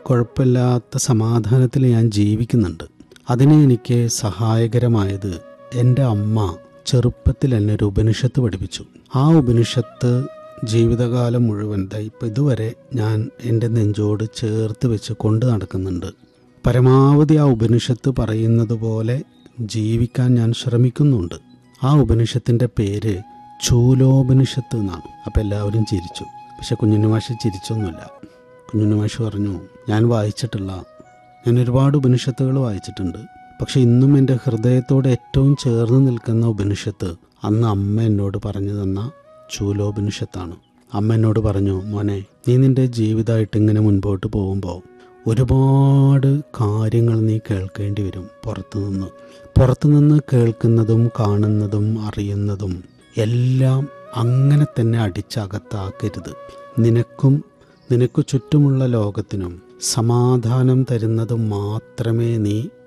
കുഴപ്പമില്ലാത്ത സമാധാനത്തിൽ ഞാൻ ജീവിക്കുന്നുണ്ട് അതിന് എനിക്ക് സഹായകരമായത് എൻ്റെ അമ്മ ചെറുപ്പത്തിൽ എന്നെ ഒരു ഉപനിഷത്ത് പഠിപ്പിച്ചു ആ ഉപനിഷത്ത് ജീവിതകാലം മുഴുവൻ ദാ ഇപ്പം ഇതുവരെ ഞാൻ എൻ്റെ നെഞ്ചോട് ചേർത്ത് വെച്ച് കൊണ്ട് നടക്കുന്നുണ്ട് പരമാവധി ആ ഉപനിഷത്ത് പറയുന്നത് പോലെ ജീവിക്കാൻ ഞാൻ ശ്രമിക്കുന്നുണ്ട് ആ ഉപനിഷത്തിൻ്റെ പേര് ചൂലോപനിഷത്ത് എന്നാണ് അപ്പം എല്ലാവരും ചിരിച്ചു പക്ഷെ കുഞ്ഞുണ്ണിമാഷ് ചിരിച്ചൊന്നുമില്ല കുഞ്ഞുണ്ണിമാഷ് പറഞ്ഞു ഞാൻ വായിച്ചിട്ടുള്ള ഞാൻ ഒരുപാട് ഉപനിഷത്തുകൾ വായിച്ചിട്ടുണ്ട് പക്ഷെ ഇന്നും എൻ്റെ ഹൃദയത്തോട് ഏറ്റവും ചേർന്ന് നിൽക്കുന്ന ഉപനിഷത്ത് അന്ന് അമ്മ എന്നോട് പറഞ്ഞു തന്ന ചൂലോപനിഷത്താണ് അമ്മ എന്നോട് പറഞ്ഞു മോനെ നീ നിൻ്റെ ജീവിതമായിട്ട് ഇങ്ങനെ മുൻപോട്ട് പോകുമ്പോൾ ഒരുപാട് കാര്യങ്ങൾ നീ കേൾക്കേണ്ടി വരും പുറത്തുനിന്ന് പുറത്തുനിന്ന് കേൾക്കുന്നതും കാണുന്നതും അറിയുന്നതും എല്ലാം അങ്ങനെ തന്നെ അടിച്ചകത്താക്കരുത് നിനക്കും നിനക്ക് ചുറ്റുമുള്ള ലോകത്തിനും സമാധാനം തരുന്നത് മാത്രമേ നീ